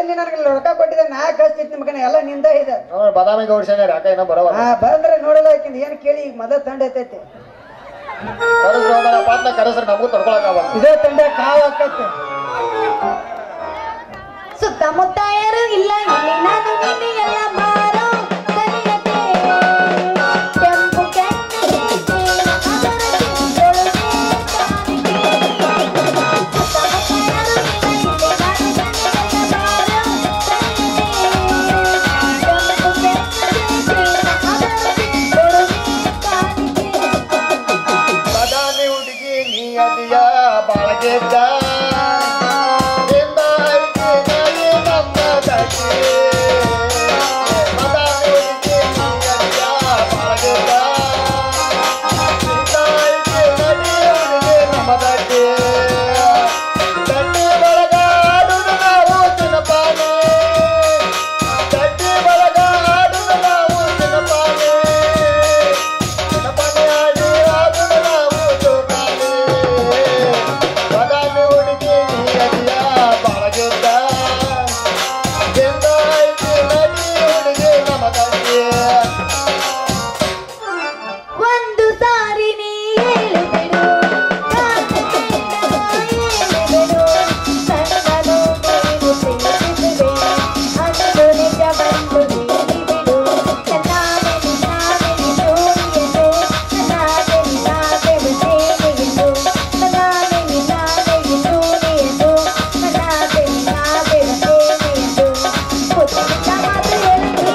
ಮಂದಿ ನನಗೆ ರೊಕ್ಕ ಕೊಟ್ಟಿದ್ದೆ ನಾ ಕಳ್ಸ್ತಿದ್ ನಿಮ್ಗೆ ಎಲ್ಲ ನಿಂದ ಇದೆ ನೋಡ್ ಬಾದಾಮಿ ಗೌಡ್ಸೇನೆ ಅಕ್ಕ ಏನೋ ಬರವ ಹಾ ಬಂದ್ರೆ ನೋಡಲ್ಲ ಆಕಿಂದ ಏನ್ ಕೇಳಿ ಈಗ ಮೊದಲ ತಂಡ ಐತೈತಿ ಕರೆಸ್ರು ಹೋದಲ್ಲ ಪಾತ್ನ ಕರೆಸ್ರು ನಮಗೂ ತಡ್ಕೊಳಕ್ ಆಗಲ್ಲ ಇದೇ ತಂಡ ಕಾವ್ ಆಕೈತಿ ಸುತ್ತಮುತ್ತ ಯಾರು ಇಲ್ಲ ಇಲ್ಲಿ ನಾನು ನೀನು ಎಲ್ಲ ಬಾರೋ ಸರಿಯತೆ ಕೆಂಪು ಕೆನ್ನೆಗೆ ಅದರ ಕಿಂಡೊಳಗೆ ಕಾಣಿಕೆ. ಸುತ್ತಮುತ್ತ ಯಾರು ಇಲ್ಲ ಇಲ್ಲಿ ನಾನು ನೀನು ಎಲ್ಲ ಬಾರೋ ಸರಿಯತೆ ಕೆಂಪು ಕೆನ್ನೆಗೆ ಅದರ ಕಿಂಡೊಳಗೆ ಕಾಣಿಕೆ. ಬಾದಾಮಿ ಹುಡುಗಿ ನೀ ಅದಿಯ ಬಾಳಗೆದ್ದ ನಿನ್ನ ಐತಿ ನಡಿ ನಮ್ಮ ದಗಿ. ಬಾದಾಮಿ ಹುಡುಗಿ ನೀ ಅದಿಯ ಬಾಳಗೆದ್ದ ನಿನ್ನ ಐತಿ ನಡಿ ಹುಡುಗಿ ನಮ್ಮ ದಗಿ. ತಟ್ಟಿ ಒಳಗ ಆಡುದು ನಾವು ಚಿನ್ನಪಾನಿ. ತಟ್ಟಿ ಒಳಗ ಆಡುದು ನಾವು ಚಿನ್ನಪಾನಿ. ಚಿನ್ನಪಾನಿ ಆಡಿ ಆಡುದು ನಾವು ಜೋಕಾಲಿ. ಬಾದಾಮಿ ಹುಡುಗಿ ನೀ ಅದಿಯ ಬಾಳಗೆದ್ದ. ದಿಂದ ಐತಿ ನಡಿ ಹುಡುಗಿ ನಮ್ಮ ತಂಗಿ. ಒಂದು ಸಾರಿ ನೀ ಹೇಳಿಬಿಡು ಕಾತುಕಿಂದ ಹೇಳಿಬಿಡು ಸಣ್ಣನು ನೀನು ತಿಳಿಸಿದುವೆ ಅದು ನಿಜ ಬಂದು ಹೇಳಿಬಿಡು ಚೆನ್ನಾಗಿ ನಿನ್ನಾಗೆ ಜೋಡಿಯದು ಚೆನ್ನಾಗಿ ನಿನ್ನಾಗೆ ಸೇನೆಯದು ಚೆನ್ನಾಗಿ ನಿನ್ನಾಗೆ ಜೋಡಿಯದು ಚೆನ್ನಾಗಿ ನಿನ್ನಾಗೆ ಸೇನೆಯದು ಪುಟ್ಟ ಮಾತು ಹೇಳಿದ್ರು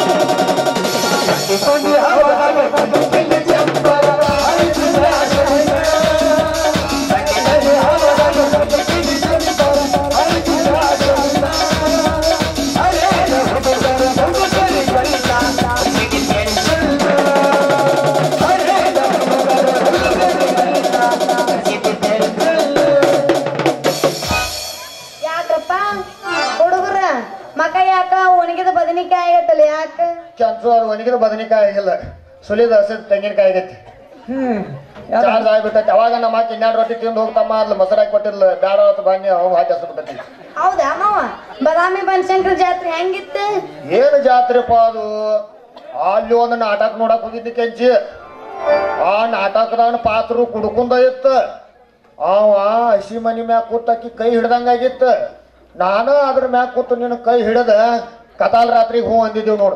ಯಾಕಪ್ಪ ಹುಡುಗರ ಮಕ ಯಾಕ ಒಣಗಿದ ಬದನಿಕಾಯಿ ಆಗತ್ತಲ್ಲ ಯಾಕ ಕೆಂಚು ಅದು ಒಣಗಿದ ಬದನೆಕಾಯಿ ಆಗಿಲ್ಲ ಸುಲಿದ ಹಸಿದ ತೆಂಗಿನಕಾಯಿ ಆಗೈತಿ ಹ್ಮ್ ಚಾರ್ಜ್ ಆಗ್ಬಿಟ್ಟೈತಿ ಅವಾಗ ನಮ್ಮ ಅಕ್ಕ ಇನ್ನೆರಡು ರೊಟ್ಟಿ ತಿಂದು ಹೋಗ್ತಮ್ಮ ಅಲ್ಲಿ ಮೊಸರಾಗಿ ಕೊಟ್ಟಿಲ್ಲ ಬೇಡ ಅವತ್ತು ಬನ್ನಿ ಅವ್ ಹಾಕಿ ಹಸ್ಬಿಟ್ಟೈತಿ ಹೌದಾ ಮಾವ ಬದಾಮಿ ಬನಶಂಕರ ಜಾತ್ರೆ ಹೆಂಗಿತ್ತು ಏನು ಜಾತ್ರೆಪ್ಪ ಅದು ಅಲ್ಲಿ ಒಂದು ನಾಟಕ ನೋಡಕ್ ಹೋಗಿದ್ದೆ ಕೆಂಚಿ ಆ ನಾಟಕದಾನ ಪಾತ್ರ ಕುಡ್ಕೊಂಡ ಇತ್ತು ಅವ ಹಸಿ ಮನಿ ಮ್ಯಾಗ ಕೂತಕ್ಕಿ ಕೈ ಹಿಡ್ದಂಗಾಗಿತ್ತು ನಾನು ಅದ್ರ ಮ್ಯಾಗ ಕೂತು ನಿನ್ನ ಕೈ ಹಿಡದ ಕತಾಲ್ ರಾತ್ರಿಗೆ ಹೂ ಅಂದಿದ್ದೀವಿ ನೋಡು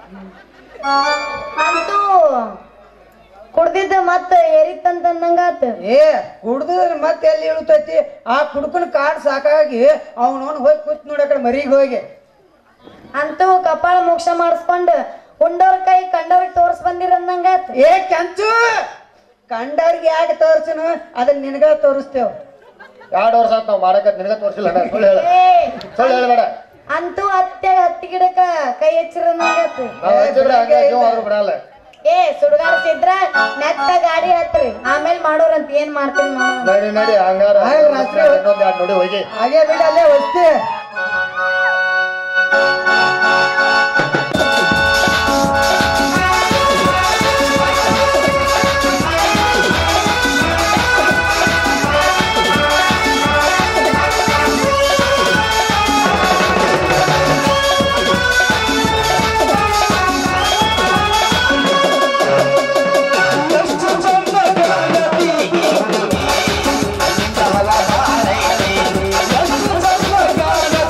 ಅಂತೂ ಕುಡ್ದಿದ್ದ ಮತ್ತ ಏರಿತ್ತಂತಂದಂಗಾತ ಏ ಕುಡ್ದು ಮತ್ತೆ ಎಲ್ಲಿ ಇಳುತ್ತೈತಿ ಆ ಕುಡ್ಕನ್ ಕಾಡ್ ಸಾಕಾಗಿ ಅವನವನ್ ಹೋಗಿ ಕೂತ್ ನೋಡಿ ಆ ಕಡೆ ಮರಿಗೆ ಹೋಗಿ ಅಂತೂ ಕಪಾಳ ಮೋಕ್ಷ ಮಾಡಿಸ್ಕೊಂಡು ಉಂಡೋರ್ ಕೈ ಕಂಡವ್ರಿಗೆ ತೋರ್ಸ್ ಬಂದಿರಂದಂಗಾತ ಏ ಕೆಂಚು ಕಂಡವ್ರಿಗೆ ಯಾಕೆ ತೋರ್ಸನು ಅದನ್ನ ನಿನಗ ತೋರಿಸ್ತೇವ್ ಎರಡು ವರ್ಷ ಆತ್ ನಾವು ಮಾಡಕ ನಿನಗ ತೋರಿಸಿಲ್ಲ ಸುಳ್ಳು ಹೇಳ ಏ ಸುಳ್ಳು ಹೇಳಬೇಡ ಅಂತೂ ಹತ್ತೆ ಹತ್ತಿ ಗಿಡಕ್ಕ ಕೈ ಹಚ್ಚಿರಂದಂಗಾತ ನಾವು ಹಚ್ಚಿದ್ರೆ ಹಂಗೆ ಜೀವ ಆದ್ರೂ ಬಿಡಲ್ಲ ಏ ಸುಡುಗಾಡ್ಸಿದ್ರ ನೆತ್ತ ಗಾಡಿ ಹತ್ರಿ ಆಮೇಲೆ ಮಾಡೋರಂತ ಏನ್ ಮಾಡ್ತೀನಿ ನೋಡು ನಡಿ ನಡಿ ಹಂಗಾರ ಆಯ್ತ್ ರಾತ್ರಿ ಇನ್ನೊಂದ್ ಎರಡು ನೋಡಿ ಹೋಗಿ ಹಾಗೆ ಬಿಡ ಅಲ್ಲೇ ವಸ್ತಿ Thank you.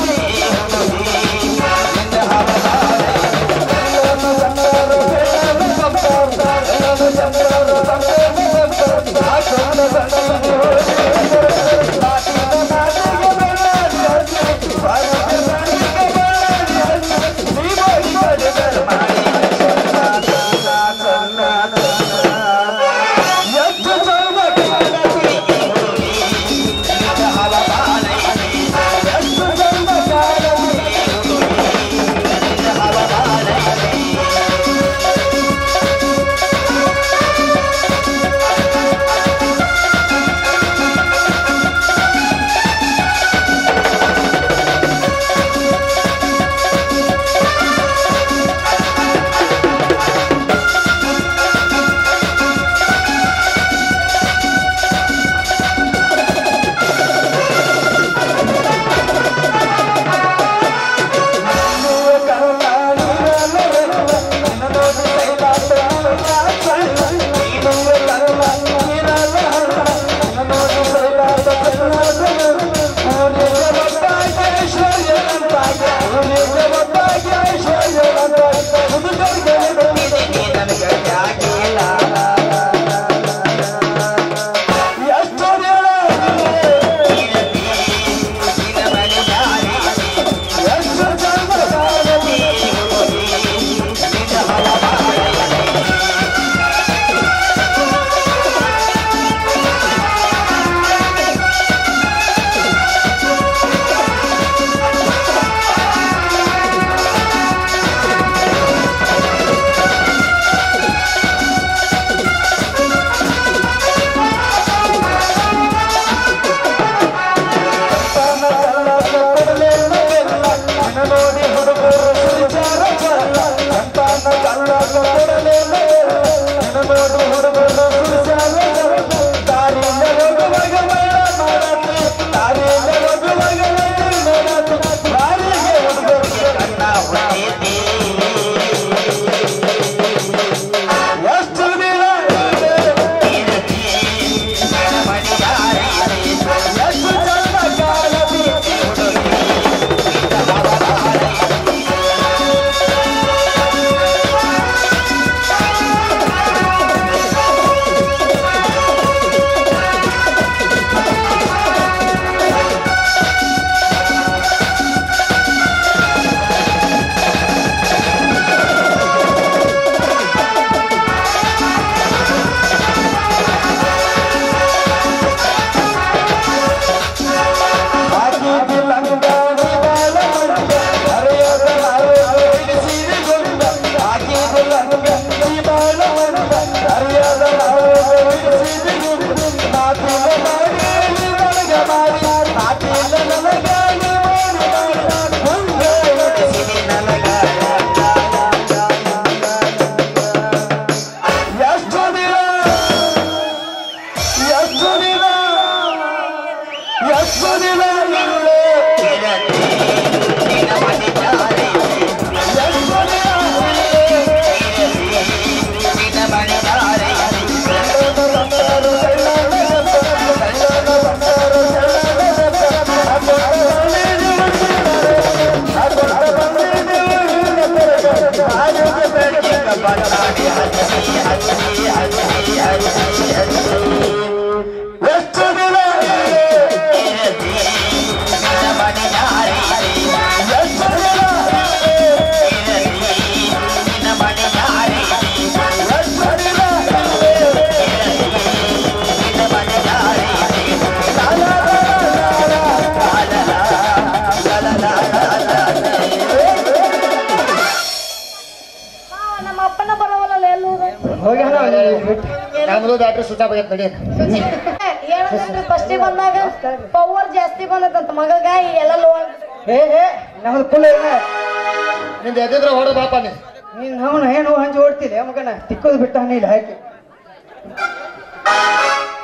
ಅದಾವಲ್ಲ ಎಲ್ಲಿ ಹೋಗ್ಯಾನ ಅವ್ನು ಬಿಟ್ಟು. ನಮ್ದು ಬ್ಯಾಟ್ರಿ ಸ್ವಿಚ್ ಆಫ್ ಆಗೈತೆ ನಡಿ ಹೇಳದ್ರಿ ಫಸ್ಟಿಗೆ ಬಂದಾಗ ಪವರ್ ಜಾಸ್ತಿ ಬಂದದಂತ ಮಗಗ ಎಲ್ಲ ಲೋ ಏ ಏ ನಮ್ದು ಫುಲ್ ನಿಂದ ಎದ್ದಿದ್ರೆ ಹೊಡೆದು ಬಾಪ ನೀ ನೀನ್ ಅವನು ಏನು ಹಂಚಿ ಓಡ್ತಿಲ್ಲ ಮಗನ ತಿಕ್ಕೋದು ಬಿಟ್ಟಾನ ಇಲ್ಲಿ ಹಾಕಿ